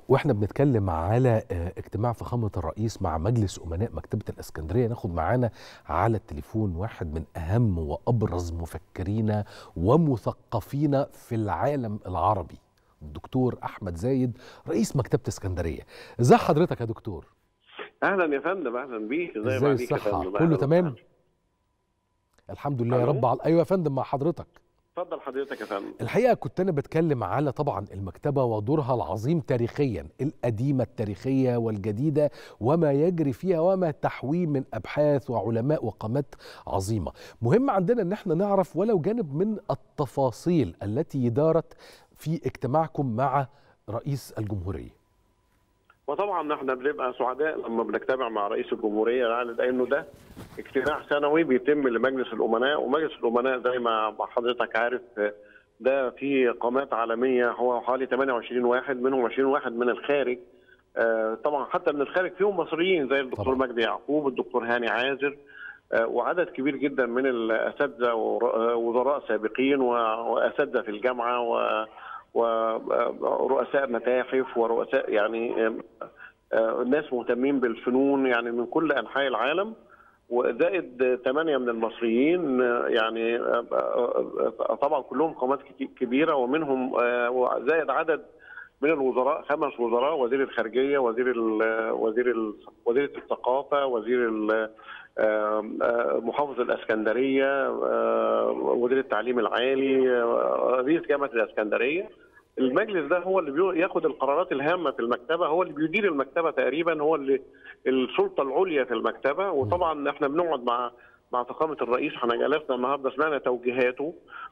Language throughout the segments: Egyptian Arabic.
واحنا بنتكلم على اجتماع فخامه الرئيس مع مجلس امناء مكتبه الاسكندريه ناخد معانا على التليفون واحد من اهم وابرز مفكرين ومثقفين في العالم العربي الدكتور احمد زايد رئيس مكتبه اسكندريه ازي حضرتك يا دكتور اهلا يا فندم اهلا بيك ازاي ازاي الصحه كله تمام الحمد لله يا رب على ايوه يا فندم مع حضرتك اتفضل حضرتك يا فندم الحقيقه كنت انا بتكلم على طبعا المكتبه ودورها العظيم تاريخيا القديمه التاريخيه والجديده وما يجري فيها وما تحويه من ابحاث وعلماء وقامات عظيمه مهم عندنا ان احنا نعرف ولو جانب من التفاصيل التي دارت في اجتماعكم مع رئيس الجمهوريه وطبعا احنا بنبقى سعداء لما بنجتمع مع رئيس الجمهوريه يعني لانه ده اجتماع سنوي بيتم لمجلس الامناء ومجلس الامناء زي ما حضرتك عارف ده في قامات عالميه هو حوالي 28 واحد منهم 20 واحد من الخارج طبعا حتى من الخارج فيهم مصريين زي الدكتور طبعا. مجدي يعقوب الدكتور هاني عازر وعدد كبير جدا من الاساتذه ووزراء سابقين واساتذه في الجامعه و ورؤساء متاحف ورؤساء يعني ناس مهتمين بالفنون يعني من كل انحاء العالم وزائد ثمانيه من المصريين يعني طبعا كلهم قامات كبيره ومنهم زائد عدد من الوزراء خمس وزراء وزير الخارجيه وزير ال وزير ال وزيره الثقافه وزير محافظ الاسكندريه وزير التعليم العالي رئيس جامعه الاسكندريه المجلس ده هو اللي بياخد القرارات الهامه في المكتبه هو اللي بيدير المكتبه تقريبا هو اللي السلطه العليا في المكتبه وطبعا احنا بنقعد مع مع فخامه الرئيس احنا جلسنا النهارده سمعنا توجيهاته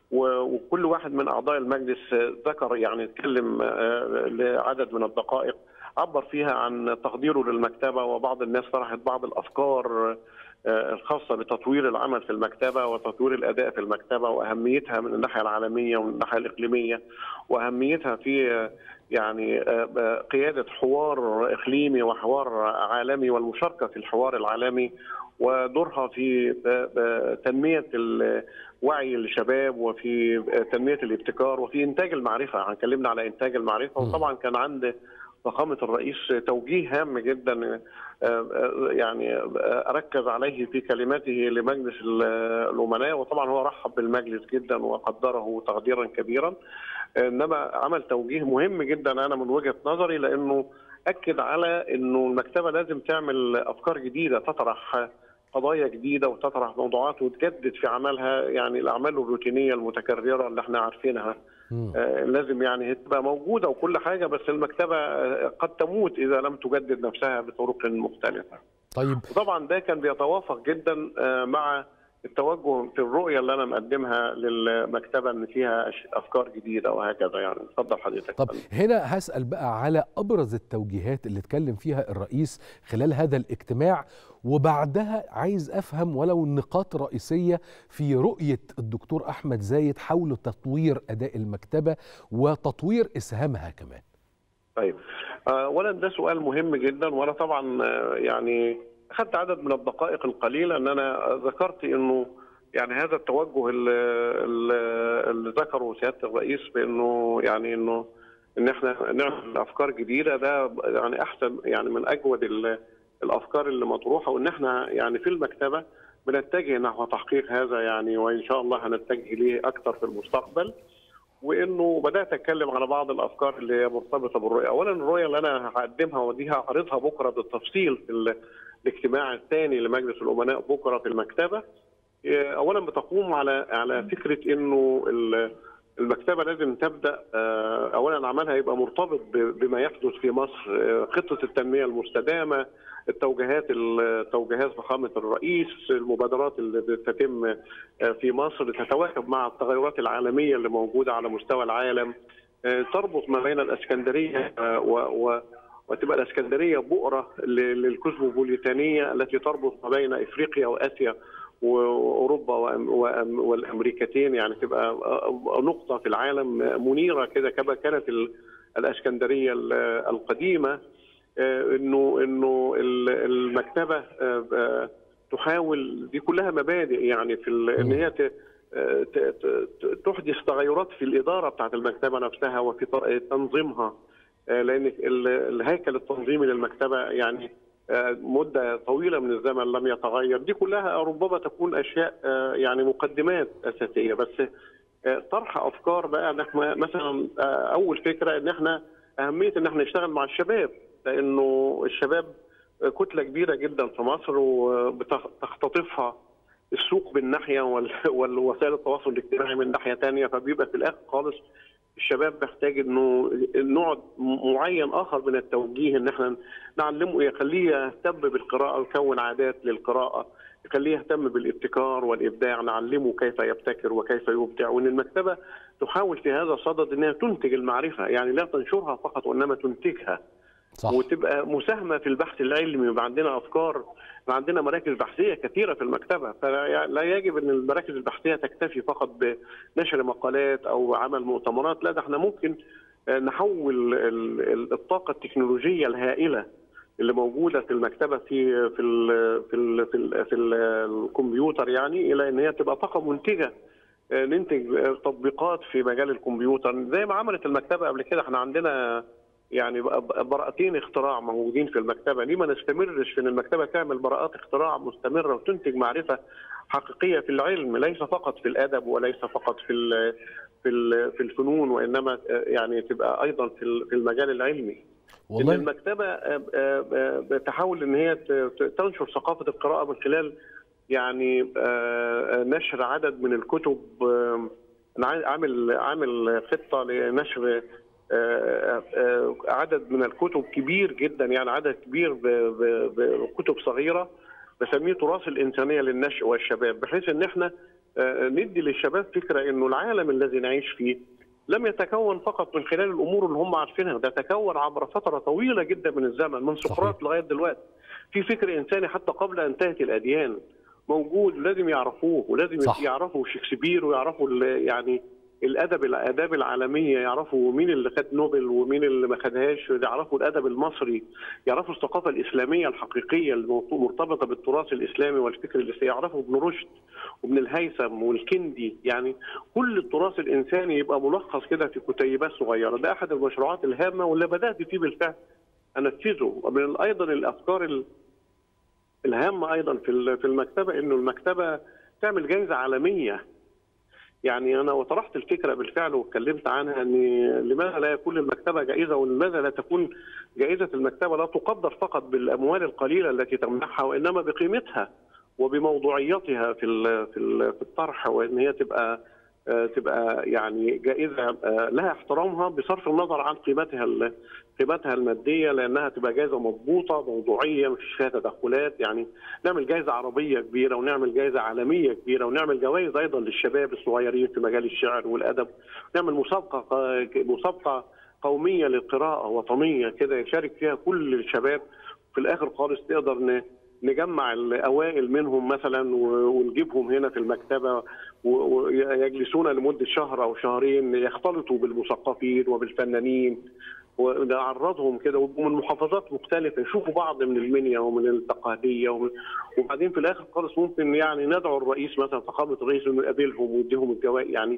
وكل واحد من اعضاء المجلس ذكر يعني اتكلم لعدد من الدقائق عبر فيها عن تقديره للمكتبه وبعض الناس طرحت بعض الافكار الخاصه بتطوير العمل في المكتبه وتطوير الاداء في المكتبه واهميتها من الناحيه العالميه ومن الناحيه الاقليميه واهميتها في يعني قياده حوار اقليمي وحوار عالمي والمشاركه في الحوار العالمي ودورها في تنميه وعي الشباب وفي تنميه الابتكار وفي انتاج المعرفه اتكلمنا على انتاج المعرفه وطبعا كان عند فخامه الرئيس توجيه هام جدا يعني ركز عليه في كلماته لمجلس الامناء وطبعا هو رحب بالمجلس جدا وقدره تقديرا كبيرا انما عمل توجيه مهم جدا انا من وجهه نظري لانه اكد على انه المكتبه لازم تعمل افكار جديده تطرح قضايا جديده وتطرح موضوعات وتجدد في عملها يعني الاعمال الروتينيه المتكرره اللي احنا عارفينها آه لازم يعني تبقى موجوده وكل حاجه بس المكتبه قد تموت اذا لم تجدد نفسها بطرق مختلفه. طيب طبعا ده كان بيتوافق جدا آه مع التوجه في الرؤيه اللي انا مقدمها للمكتبه ان فيها افكار جديده وهكذا يعني اتفضل حضرتك طب هنا هسال بقى على ابرز التوجيهات اللي اتكلم فيها الرئيس خلال هذا الاجتماع وبعدها عايز افهم ولو النقاط الرئيسيه في رؤيه الدكتور احمد زايد حول تطوير اداء المكتبه وتطوير اسهامها كمان طيب اولا ده سؤال مهم جدا وانا طبعا يعني اخذت عدد من الدقائق القليله ان انا ذكرت انه يعني هذا التوجه اللي, اللي ذكره سياده الرئيس بانه يعني انه ان احنا نعمل افكار جديده ده يعني احسن يعني من اجود الافكار اللي مطروحه وان احنا يعني في المكتبه بنتجه نحو تحقيق هذا يعني وان شاء الله هنتجه ليه اكثر في المستقبل وانه بدات اتكلم على بعض الافكار اللي هي مرتبطه بالرؤيه، اولا الرؤيه اللي انا هقدمها ودي هعرضها بكره بالتفصيل في الاجتماع الثاني لمجلس الامناء بكره في المكتبه اولا بتقوم على على فكره انه المكتبه لازم تبدا اولا عملها يبقى مرتبط بما يحدث في مصر خطه التنميه المستدامه التوجيهات توجيهات فخامه الرئيس المبادرات اللي بتتم في مصر تتواكب مع التغيرات العالميه اللي موجوده على مستوى العالم تربط ما بين الاسكندريه و, و وتبقى الاسكندريه بؤره للكوزموبوليتانيه التي تربط ما بين افريقيا واسيا واوروبا والامريكتين يعني تبقى نقطه في العالم منيره كده كما كانت الاسكندريه القديمه انه انه المكتبه تحاول دي كلها مبادئ يعني في ان هي تحدث تغيرات في الاداره بتاعت المكتبه نفسها وفي تنظيمها لان الهيكل التنظيمي للمكتبه يعني مده طويله من الزمن لم يتغير دي كلها ربما تكون اشياء يعني مقدمات اساسيه بس طرح افكار بقى ان احنا مثلا اول فكره ان احنا اهميه ان احنا نشتغل مع الشباب لانه الشباب كتله كبيره جدا في مصر وبتختطفها السوق من ناحيه والوسائل التواصل الاجتماعي من ناحيه ثانيه فبيبقى في الاخر خالص الشباب محتاج انه نوع معين اخر من التوجيه ان احنا نعلمه يخليه يهتم بالقراءه ويكون عادات للقراءه يخليه يهتم بالابتكار والابداع نعلمه كيف يبتكر وكيف يبدع وان المكتبه تحاول في هذا الصدد انها تنتج المعرفه يعني لا تنشرها فقط وانما تنتجها صح. وتبقى مساهمه في البحث العلمي ويبقى عندنا افكار عندنا مراكز بحثيه كثيره في المكتبه فلا يجب ان المراكز البحثيه تكتفي فقط بنشر مقالات او عمل مؤتمرات لا ده احنا ممكن نحول الطاقه التكنولوجيه الهائله اللي موجوده في المكتبه في في ال في ال في, ال في ال الكمبيوتر يعني الى ان هي تبقى طاقه منتجه ننتج تطبيقات في مجال الكمبيوتر زي ما عملت المكتبه قبل كده احنا عندنا يعني براءتين اختراع موجودين في المكتبه ليه ما نستمرش في ان المكتبه تعمل براءات اختراع مستمره وتنتج معرفه حقيقيه في العلم ليس فقط في الادب وليس فقط في في في الفنون وانما يعني تبقى ايضا في المجال العلمي والله إن المكتبه تحاول ان هي تنشر ثقافه القراءه من خلال يعني نشر عدد من الكتب انا عامل عامل خطه لنشر عدد من الكتب كبير جدا يعني عدد كبير بكتب صغيره بسميه تراث الانسانيه للنشء والشباب بحيث ان احنا ندي للشباب فكره انه العالم الذي نعيش فيه لم يتكون فقط من خلال الامور اللي هم عارفينها ده تكون عبر فتره طويله جدا من الزمن من سقراط لغايه دلوقتي في فكر انساني حتى قبل ان تاتي الاديان موجود لازم يعرفوه ولازم صح. يعرفوا شكسبير ويعرفوا يعني الادب الاداب العالميه يعرفوا مين اللي خد نوبل ومين اللي ما خدهاش يعرفوا الادب المصري يعرفوا الثقافه الاسلاميه الحقيقيه المرتبطه بالتراث الاسلامي والفكر الاسلامي يعرفوا ابن رشد وابن الهيثم والكندي يعني كل التراث الانساني يبقى ملخص كده في كتيبات صغيره ده احد المشروعات الهامه واللي بدات فيه بالفعل انفذه ومن ايضا الافكار الهامه ايضا في في المكتبه انه المكتبه تعمل جائزه عالميه يعني انا وطرحت الفكره بالفعل واتكلمت عنها ان لماذا لا يكون للمكتبه جائزه ولماذا لا تكون جائزه المكتبه لا تقدر فقط بالاموال القليله التي تمنحها وانما بقيمتها وبموضوعيتها في في في الطرح وان هي تبقى تبقى يعني جائزه لها احترامها بصرف النظر عن قيمتها قيمتها الماديه لانها تبقى جائزه مضبوطه موضوعيه مفيش فيها تدخلات يعني نعمل جائزه عربيه كبيره ونعمل جائزه عالميه كبيره ونعمل جوائز ايضا للشباب الصغيرين في مجال الشعر والادب نعمل مسابقه مسابقه قوميه للقراءه وطنيه كده يشارك فيها كل الشباب في الاخر خالص تقدر نجمع الاوائل منهم مثلا ونجيبهم هنا في المكتبه ويجلسون لمده شهر او شهرين يختلطوا بالمثقفين وبالفنانين ونعرضهم كده ومن محافظات مختلفه يشوفوا بعض من المنيا ومن التقاليه وبعدين في الاخر خالص ممكن يعني ندعو الرئيس مثلا فخامه الرئيس انه يقابلهم ويديهم الجوائز يعني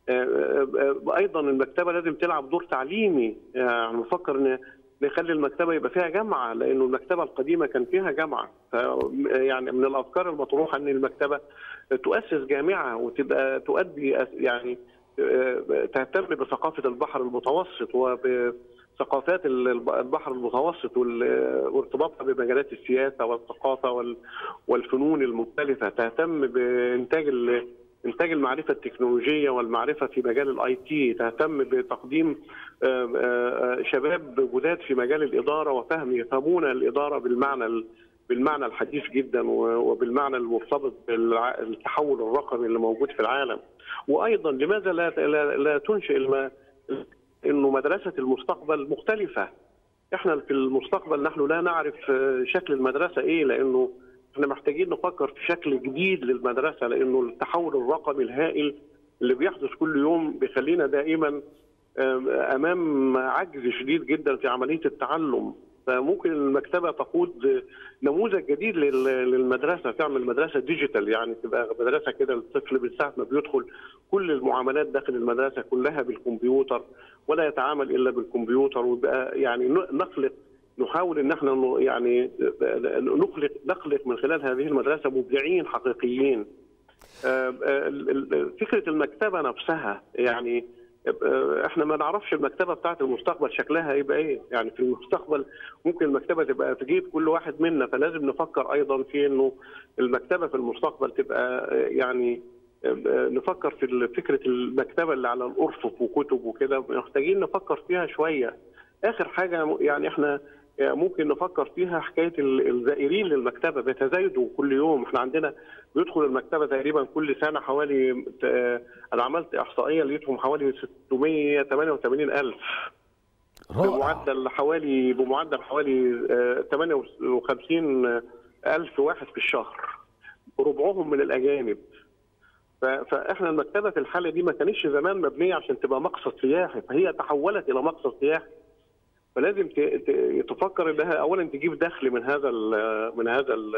ايضا المكتبه لازم تلعب دور تعليمي يعني بفكر ان نخلي المكتبه يبقى فيها جامعه لانه المكتبه القديمه كان فيها جامعه يعني من الافكار المطروحه ان المكتبه تؤسس جامعه وتبقى تؤدي يعني تهتم بثقافه البحر المتوسط وبثقافات البحر المتوسط وارتباطها بمجالات السياسه والثقافه والفنون المختلفه تهتم بانتاج انتاج المعرفه التكنولوجيه والمعرفه في مجال الاي تي تهتم بتقديم شباب جداد في مجال الاداره وفهم يفهمون الاداره بالمعنى بالمعنى الحديث جدا وبالمعنى المرتبط بالتحول الرقمي اللي موجود في العالم وايضا لماذا لا لا تنشئ الم... انه مدرسه المستقبل مختلفه احنا في المستقبل نحن لا نعرف شكل المدرسه ايه لانه احنا محتاجين نفكر في شكل جديد للمدرسه لانه التحول الرقمي الهائل اللي بيحدث كل يوم بيخلينا دائما امام عجز شديد جدا في عمليه التعلم فممكن المكتبه تقود نموذج جديد لل- للمدرسه تعمل مدرسه ديجيتال يعني تبقى مدرسه كده الطفل من ساعه ما بيدخل كل المعاملات داخل المدرسه كلها بالكمبيوتر ولا يتعامل الا بالكمبيوتر ويبقى يعني ن- نخلق نحاول ان احنا ن- يعني نخلق نخلق من خلال هذه المدرسه مبدعين حقيقيين آه، آه، ال- ال- فكره المكتبه نفسها يعني آه، احنا ما نعرفش المكتبه بتاعت المستقبل شكلها هيبقى ايه يعني في المستقبل ممكن المكتبه تبقى في جيب كل واحد منا فلازم نفكر ايضا في انه المكتبه في المستقبل تبقى آه، يعني آه، نفكر في فكره المكتبه اللي على الارفف وكتب وكده محتاجين نفكر فيها شويه اخر حاجه يعني احنا ممكن نفكر فيها حكايه ال- الزائرين للمكتبه بيتزايدوا كل يوم احنا عندنا بيدخل المكتبه تقريبا كل سنه حوالي آه، انا عملت احصائيه لقيتهم حوالي 688 الف رائع بمعدل حوالي بمعدل حوالي آه، 58 الف واحد في الشهر ربعهم من الاجانب ف- فاحنا المكتبه في الحاله دي ما كانتش زمان مبنيه عشان تبقى مقصد سياحي فهي تحولت الى مقصد سياحي فلازم ت- ت- تفكر انها اولا تجيب دخل من هذا ال من هذا ال-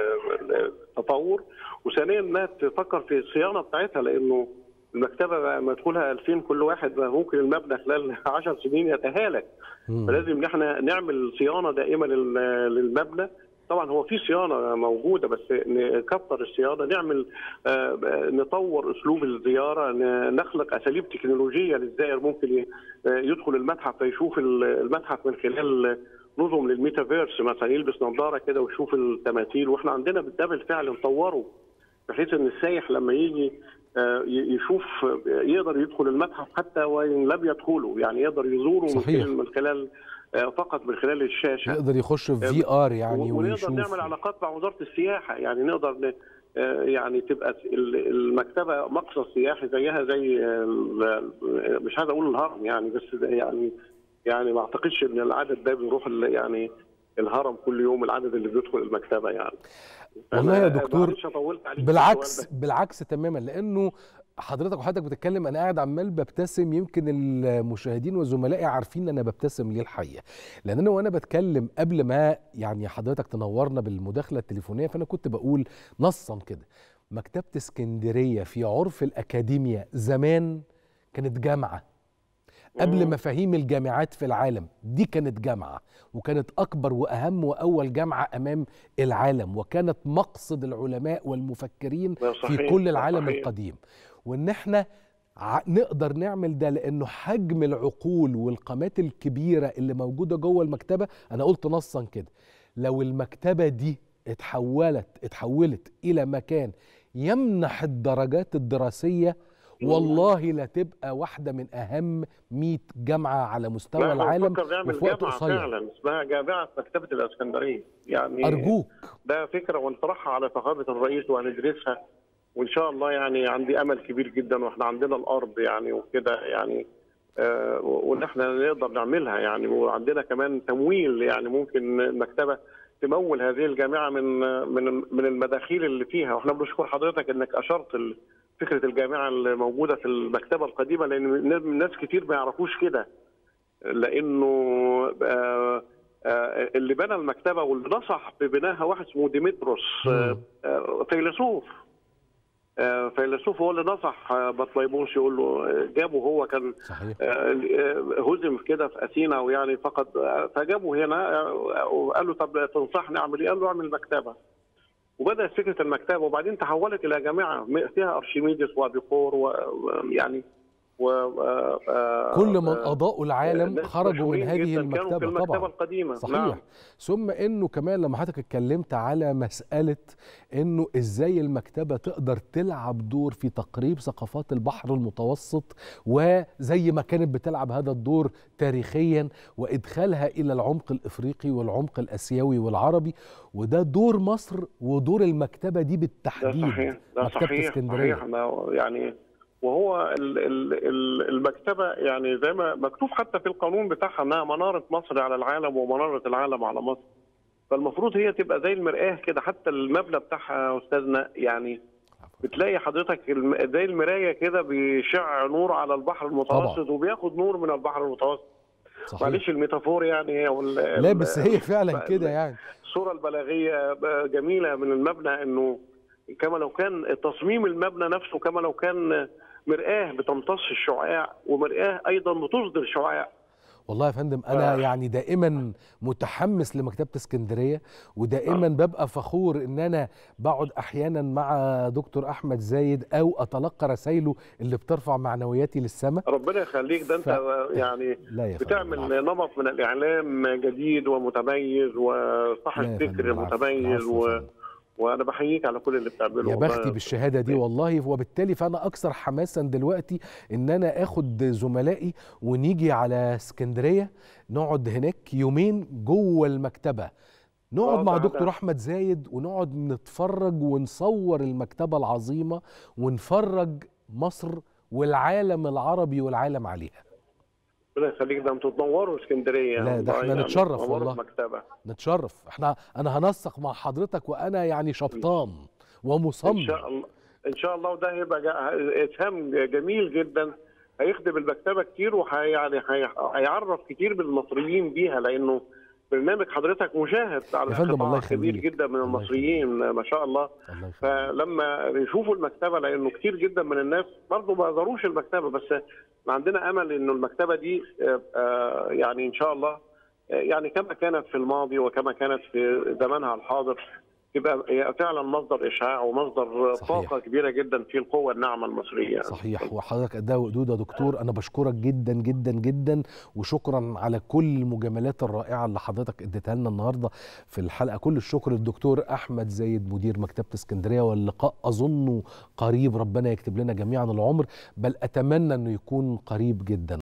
التطور وثانيا انها تفكر في الصيانه بتاعتها لانه المكتبه لما يدخلها 2000 كل واحد ممكن المبنى خلال 10 سنين يتهالك مم. فلازم ان احنا نعمل صيانه دائمه لل- للمبنى طبعا هو في صيانه موجوده بس نكثر الصيانه نعمل آه، آه، نطور اسلوب الزياره ن- نخلق اساليب تكنولوجيه للزائر ممكن ي- آه، يدخل المتحف فيشوف ال- المتحف من خلال نظم للميتافيرس مثلا يلبس نظاره كده ويشوف التماثيل واحنا عندنا ده بالفعل نطوره بحيث ان السائح لما يجي آه، ي- يشوف آه، يقدر يدخل المتحف حتى وان لم يدخله يعني يقدر يزوره من صحيح. خلال- من خلال آه، فقط من خلال الشاشه يقدر يخش في في ار يعني ونقدر ويشوف نعمل علاقات مع وزاره السياحه يعني نقدر ن... آه، يعني تبقى ال- المكتبه مقصد سياحي زيها زي ال- مش عايز اقول الهرم يعني بس ده يعني يعني ما اعتقدش ان العدد ده بيروح ال- يعني الهرم كل يوم العدد اللي بيدخل المكتبه يعني والله يا أنا- دكتور معلش طولت عليك في بالعكس السؤال ده. بالعكس تماما لانه حضرتك وحضرتك بتتكلم انا قاعد عمال ببتسم يمكن المشاهدين وزملائي عارفين انا ببتسم ليه الحقيقه لان انا وانا بتكلم قبل ما يعني حضرتك تنورنا بالمداخله التليفونيه فانا كنت بقول نصا كده مكتبه اسكندريه في عرف الاكاديميا زمان كانت جامعه قبل مم. مفاهيم الجامعات في العالم دي كانت جامعة وكانت أكبر وأهم وأول جامعة أمام العالم وكانت مقصد العلماء والمفكرين ده في صحيح، كل ده العالم صحيح. القديم وإن إحنا ع- نقدر نعمل ده لأنه حجم العقول والقامات الكبيرة اللي موجودة جوه المكتبة أنا قلت نصا كده لو المكتبة دي اتحولت اتحولت إلى مكان يمنح الدرجات الدراسية والله لا تبقى واحدة من أهم 100 جامعة على مستوى لا، العالم بنفكر نعمل وفي وقت جامعه قصير فعلا اسمها جامعه مكتبه الاسكندريه يعني أرجوك ده فكره ونطرحها على فخامه الرئيس وهندرسها وان شاء الله يعني عندي امل كبير جدا واحنا عندنا الارض يعني وكده يعني آه، وان احنا نقدر نعملها يعني وعندنا كمان تمويل يعني ممكن المكتبه تمول هذه الجامعه من من من المداخيل اللي فيها واحنا بنشكر حضرتك انك اشرت ال- فكره الجامعه اللي موجوده في المكتبه القديمه لان ناس كتير ما يعرفوش كده لانه آه، آه، اللي بنى المكتبه واللي نصح ببنائها واحد اسمه ديمتروس آه، آه، فيلسوف آه، فيلسوف هو اللي نصح آه، بطليموس يقول له آه، جابه هو كان صحيح آه، آه، هزم كده في اثينا ويعني فقد آه، فجابه هنا آه، وقال له طب تنصحني اعمل ايه؟ قال له اعمل مكتبه وبدات فكره المكتبه وبعدين تحولت الى جامعه فيها ارشميدس وابيقور ويعني و آه، آه، كل من آه، أضاءوا العالم ناس خرجوا من مشهورين هذه جداً كانوا في المكتبة المكتبه طبعا القديمه صحيح نعم. ثم انه كمان لما حضرتك اتكلمت على مساله انه ازاي المكتبه تقدر تلعب دور في تقريب ثقافات البحر المتوسط وزي ما كانت بتلعب هذا الدور تاريخيا وادخالها الى العمق الافريقي والعمق الاسيوي والعربي وده دور مصر ودور المكتبه دي ده بالتحديد صحيح ده مكتبه صحيح اسكندريه صحيح ده يعني وهو ال- ال- ال- المكتبه يعني زي ما مكتوب حتى في القانون بتاعها انها مناره مصر على العالم ومناره العالم على مصر فالمفروض هي تبقى زي المرآة كده حتى المبنى بتاعها يا استاذنا يعني بتلاقي حضرتك الم- زي المرايه كده بيشع نور على البحر المتوسط وبياخد نور من البحر المتوسط صحيح معلش الميتافور يعني او ال- لا ال- بس هي فعلا ال- كده يعني الصوره البلاغيه جميله من المبنى انه كما لو كان تصميم المبنى نفسه كما لو كان مرآة بتمتص الشعاع ومرآة ايضا بتصدر شعاع والله يا فندم انا ف- يعني دائما متحمس لمكتبه اسكندريه ودائما ببقى فخور ان انا بقعد احيانا مع دكتور احمد زايد او اتلقى رسايله اللي بترفع معنوياتي للسماء ربنا يخليك ده انت ف- يعني لا يا فندم بتعمل بالعكس. نمط من الاعلام جديد ومتميز لا وصاحب يا فندم، فكر بالعكس، متميز بالعكس يا و... فندم. وانا بحييك على كل اللي بتعمله يا والله. بختي بالشهاده دي والله وبالتالي فانا اكثر حماسا دلوقتي ان انا اخد زملائي ونيجي على اسكندريه نقعد هناك يومين جوه المكتبه نقعد آه، مع ده- دكتور احمد زايد ونقعد نتفرج ونصور المكتبه العظيمه ونفرج مصر والعالم العربي والعالم عليها ربنا يخليك ده انتوا تنوروا اسكندريه لا، ده والله احنا يعني نتشرف تنوروا والله. المكتبه نتشرف احنا انا هنسق مع حضرتك وانا يعني شبطان ومصمم ان شاء الله ان شاء الله وده هيبقى جا- اسهام جميل جدا هيخدم المكتبه كتير ويعني هيعرف كتير بالمصريين بيها لانه برنامج حضرتك مشاهد على يا فندم، قطاع الله كبير يخليك. جدا من الله المصريين ما شاء الله الله يخليك فلما يشوفوا المكتبه لانه كتير جدا من الناس برضه ما زاروش المكتبه بس عندنا امل انه المكتبه دي آه، آه، يعني ان شاء الله آه، يعني كما كانت في الماضي وكما كانت في زمانها الحاضر تبقى هي فعلا مصدر اشعاع ومصدر صحيح. طاقه كبيره جدا في القوه الناعمه المصريه صحيح وحضرتك قدها وقدود يا دكتور انا بشكرك جدا جدا جدا وشكرا على كل المجاملات الرائعه اللي حضرتك اديتها لنا النهارده في الحلقه كل الشكر للدكتور احمد زايد مدير مكتبه اسكندريه واللقاء اظنه قريب ربنا يكتب لنا جميعا العمر بل اتمنى انه يكون قريب جدا